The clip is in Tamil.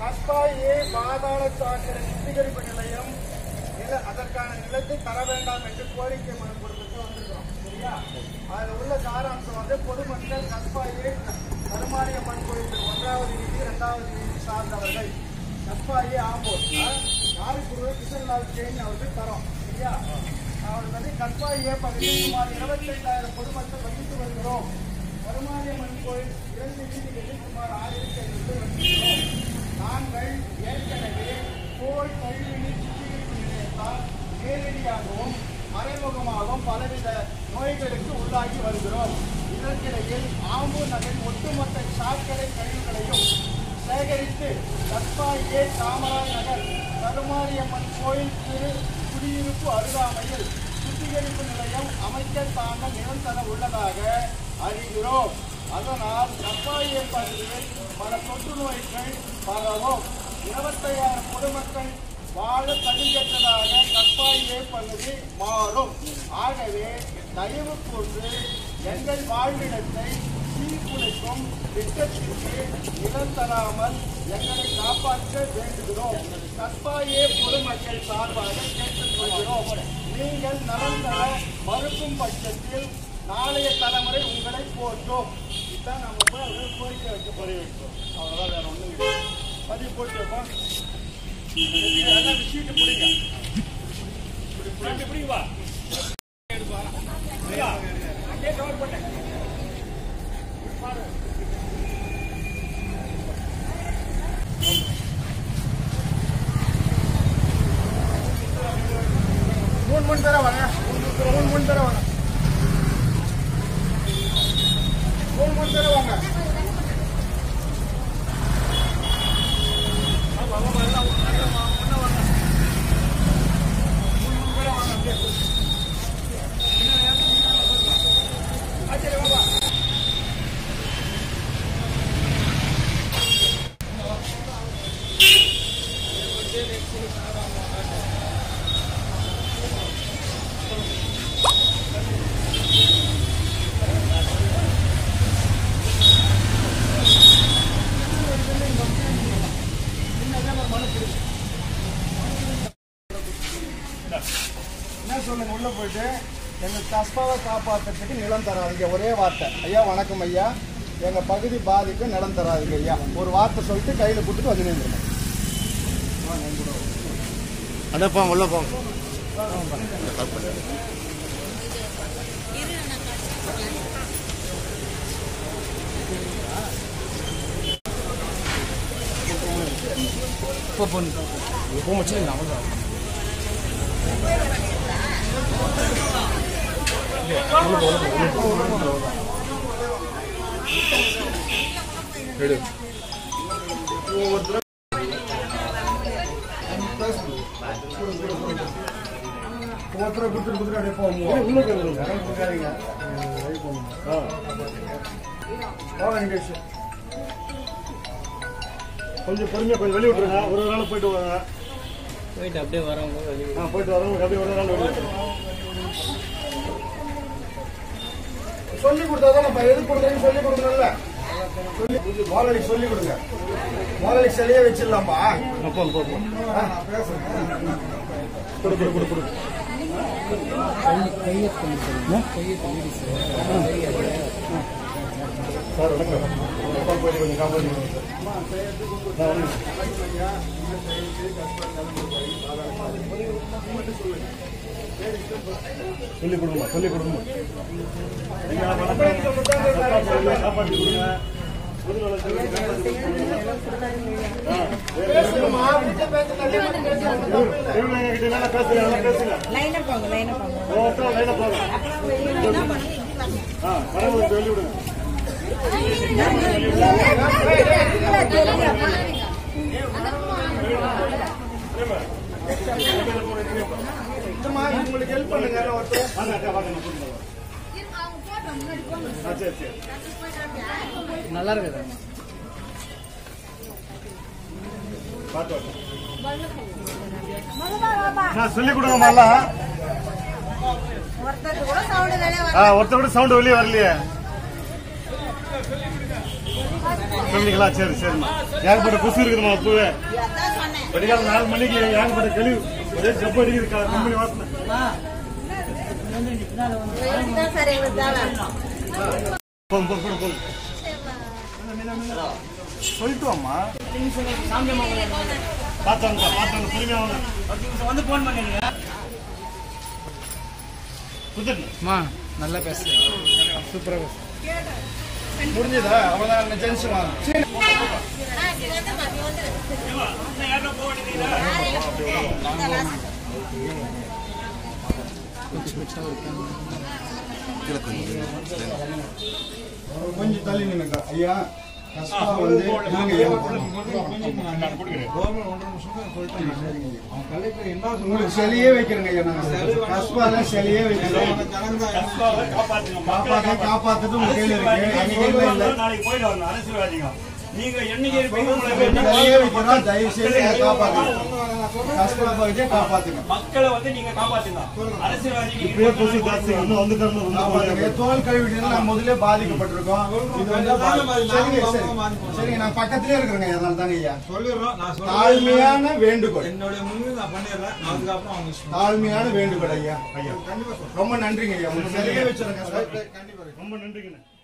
கஸ்பாயே பாதாள சாக்கடை சுத்திகரிப்பு நிலையம் நில அதற்கான நிலத்தை தர வேண்டாம் என்று கோரிக்கை மனு கொடுத்துட்டு வந்திருக்கிறோம் சரியா அதுல உள்ள சாராம்சம் வந்து பொதுமக்கள் கஸ்பாயே கருமாரியம்மன் கோயில் ஒன்றாவது வீதி இரண்டாவது வீதி சார்ந்தவர்கள் கஸ்பாயே ஆம்போர் நாளைக்கு கிருஷ்ணலால் ஜெயின் அவருக்கு தரோம் சரியா அவர் வந்து கற்பாயே பகுதியில் சுமார் இருபத்தைந்தாயிரம் பொதுமக்கள் வசித்து வருகிறோம் கருமாரியம்மன் கோயில் இரண்டு வீதிகளில் சுமார் ஆயிரத்தி ஐநூறு பேர் வசிக்கிறோம் நாங்கள் ஏற்கனவே கோல் கழிவுநீர் சுத்திகரிப்பு நிலையத்தால் நேரடியாகவும் மறைமுகமாகவும் பலவித நோய்களுக்கு உள்ளாகி வருகிறோம் இதற்கிடையில் ஆம்பூர் நகரின் ஒட்டுமொத்த சாக்கடை கழிவுகளையும் சேகரித்து தற்பாயே காமராஜ் நகர் கருமாரியம்மன் கோயில் திரு குடியிருப்பு அருகாமையில் சுத்திகரிப்பு நிலையம் அமைக்க தாங்கள் நிரந்தர உள்ளதாக அறிகிறோம் அதனால் தற்பாயே பகுதியில் பல தொற்று நோய்கள் பரவும் இருபத்தையாயிரம் பொதுமக்கள் வாழ தகுதியற்றதாக கற்பாயே பகுதி மாறும் ஆகவே தயவு கூர்ந்து எங்கள் வாழ்விடத்தை சீர்குலைக்கும் திட்டத்திற்கு நிலம் தராமல் எங்களை காப்பாற்ற வேண்டுகிறோம் கற்பாயே பொதுமக்கள் சார்பாக கேட்டுக்கொள்கிறோம் நீங்கள் நலம் தர மறுக்கும் பட்சத்தில் நாளைய தலைமுறை உங்களை போற்றும் இதுதான் நம்ம போய் அவர்கள் கோரிக்கை வைக்க பதிவு வைக்கிறோம் அவ்வளோதான் வேற ஒன்றும் கிடையாது பதிவு போட்டு வைப்போம் எல்லாம் சீட்டு பிடிங்க இப்படி வா அங்கே கவர் பண்ணேன் மூணு மூணு பேரா வாங்க மூணு மூணு பேரா வாங்க மூணு மூணு பேரா வாங்க என்ன சொல்லுங்க உள்ள போயிட்டு எங்க கஸ்பாவை காப்பாற்றுறதுக்கு நிலம் தராதீங்க ஒரே வார்த்தை ஐயா வணக்கம் ஐயா எங்க பகுதி பாதிக்கு நிலம் தராதீங்க ஐயா ஒரு வார்த்தை சொல்லிட்டு கையில கொடுத்துட்டு வந்து நின்றுங்க அடப்பா உள்ள போங்க ஒருத்தரை கொடுத்துட்டு கொடுத்துட்டு அப்படியே போங்க உள்ள கொடுக்காதீங்க போங்க நிகழ்ச்சி கொஞ்சம் பொறுமையா கொஞ்சம் வெளிய விட்டுருங்க ஒரு ஒரு நாள் போயிட்டு வாங்க போயிட்டு அப்படியே வரவங்க வெளியே ஆ போயிட்டு வரவங்க அப்படியே ஒரு நாள் வெளிய விட்டுருங்க. சொல்லி கொடுத்தாதான் நம்ம எது கொடுக்குறேன்னு சொல்லி கொடுக்கணும்ல சொல்லி முதலாளி சொல்லி கொடுங்க முதலாளி சிலையே வச்சிடலாமா ஆ, போங்க போங்க கொடு கொடு கொடு கொடு சார் வணக்கம் அப்பா போயிட்டு கொஞ்சம் காப்பாற்றி நான் வரேன். சொல்லி கொடுங்க சொல்லி கொடுங்க நீங்க வணக்கம். காப்பாற்றி கொடுங்க பொதுநல சேவை காப்பாற்றி கொடுங்க. ஆ, வேற பேசுங்கம்மா வீட்டை பேச தள்ளி வந்து பேசுங்க இவங்க எங்ககிட்ட நல்லா பேசுங்க நல்லா பேசுங்க லைனா போங்க லைனா போங்க ஒவ்வொருத்தரும் லைனா போங்க ஆ வரவங்க சொல்லி விடுங்க சும்மா உங்களுக்கு ஹெல்ப் பண்ணுங்க ஒருத்தர் வாங்க அக்கா வாங்க நான் கூட்டிட்டு வரேன். ஆ சரி சரி நல்லா இருக்குது பார்த்து வாங்க நான் சொல்லி கொடுங்க மாலா ஒருத்தருக்கு கூட சவுண்ட் வெளியே ஆ ஒருத்தர் கூட சவுண்ட் வெளியே வரலையே சொன்னீங்களா சரி சரிம்மா ஏகப்பட்ட கொசு இருக்குதுமா அப்பவே அதான் சொன்னேன் வெடிகாலம் நாலு மணிக்கு ஏகப்பட்ட கழிவு ஒரே ஜப்பு அடிக்குது க- கம்பெனி வாசனை இதுதான் சார் எங்களுக்கு தேவை போதும் போதும் போதும் போதும் சொல்லிட்டு வாம்மா பார்த்தாங்க பார்த்தாங்க பொறுமையா வாங்க வந்து ஃபோன் பண்ணுங்க குதிரணும் அம்மா நல்லா பேசுறேன் சூப்பரா பேசு முடிஞ்சதா அவ்வளவுதான் ஜென்ஸ் வாங்க கொஞ்சம் தள்ளி நின்னுங்க ஐயா கஷ்டா வந்து இல்லைங்க ஐயா உங்களுக்கு சிலையே வைக்கிறேங்க ஐயா நாங்க கஸ்பால சிலையே வைக்கிறோம் காப்பாத்துங்க காப்பாத்த காப்பாத்துட்டு உங்க கையில இருக்கு அன்னைக்கு இல்ல இல்ல நாளைக்கு போயிட்டு வரணும் அரசியல்வாதிங்க நீங்க என்னைக்கு இருப்பீங்க உங்களை சிலையே வைக்கிறோம் தயவு செய்து அதை காப்பாத்துங்க கஸ்பா பகுதியை காப்பாத்துங்க மக்களை வந்து நீங்க காப்பாத்துங்க அரசியல்வாதிக்கு இப்பயே கொசு ஜாஸ்தி இன்னும் வந்து காப்பாத்துங்க தோல் கழுவிட்டு நான் முதல்ல பாதிக்கப்பட்டிருக்கோம் இது வந்து பா- சரிங்க சரி சரிங்க நான் பக்கத்திலே இருக்கிறேங்க அதனால தாங்க ஐயா சொல்லிடுறோம் நான் சொல்றேன் தாழ்மையான வேண்டுகோள் என்னுடைய முன்னு நான் பண்ணிடுறேன் அதுக்கப்புறம் அவங்க இஷ்டம். தாழ்மையான வேண்டுகோள் ஐயா ஐயா ரொம்ப நன்றிங்க ஐயா உங்களுக்கு சிலையே வச்சிருங்க சார் ரொம்ப நன்றிங்கண்ணே